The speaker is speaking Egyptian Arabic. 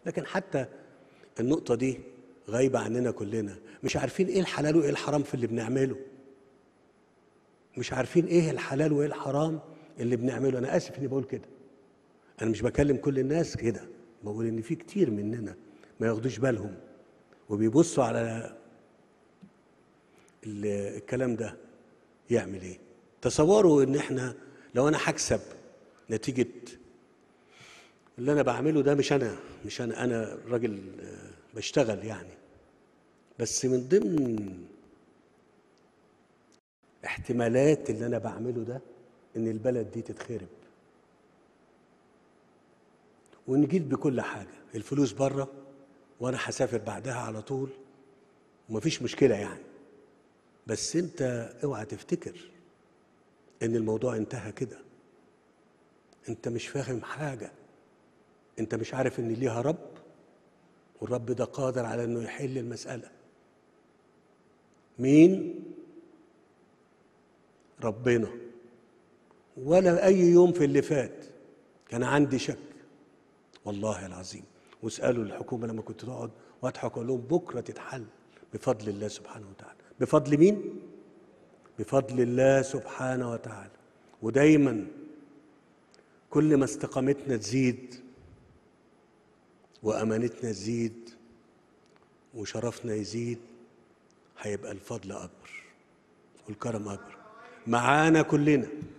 لكن حتى النقطة دي غايبة عننا كلنا مش عارفين ايه الحلال وايه الحرام في اللي بنعمله مش عارفين ايه الحلال وايه الحرام اللي بنعمله انا اسف اني بقول كده انا مش بكلم كل الناس كده بقول ان في كتير مننا ما ياخدوش بالهم وبيبصوا على ال- الكلام ده يعمل ايه تصوروا ان احنا لو انا هكسب نتيجه اللي انا بعمله ده مش انا مش انا انا راجل آه، بشتغل يعني بس من ضمن احتمالات اللي انا بعمله ده ان البلد دي تتخرب وان جيت بكل حاجه الفلوس بره وانا هسافر بعدها على طول ومفيش مشكله يعني بس انت اوعى تفتكر ان الموضوع انتهى كده انت مش فاهم حاجه انت مش عارف ان ليها رب والرب ده قادر على انه يحل المساله مين ربنا ولا اي يوم في اللي فات كان عندي شك والله العظيم واسالوا الحكومه لما كنت تقعد واضحك اقول لهم بكره تتحل بفضل الله سبحانه وتعالى بفضل مين بفضل الله سبحانه وتعالى ودايما كل ما استقامتنا تزيد وامانتنا تزيد وشرفنا يزيد هيبقى الفضل اكبر والكرم اكبر معانا كلنا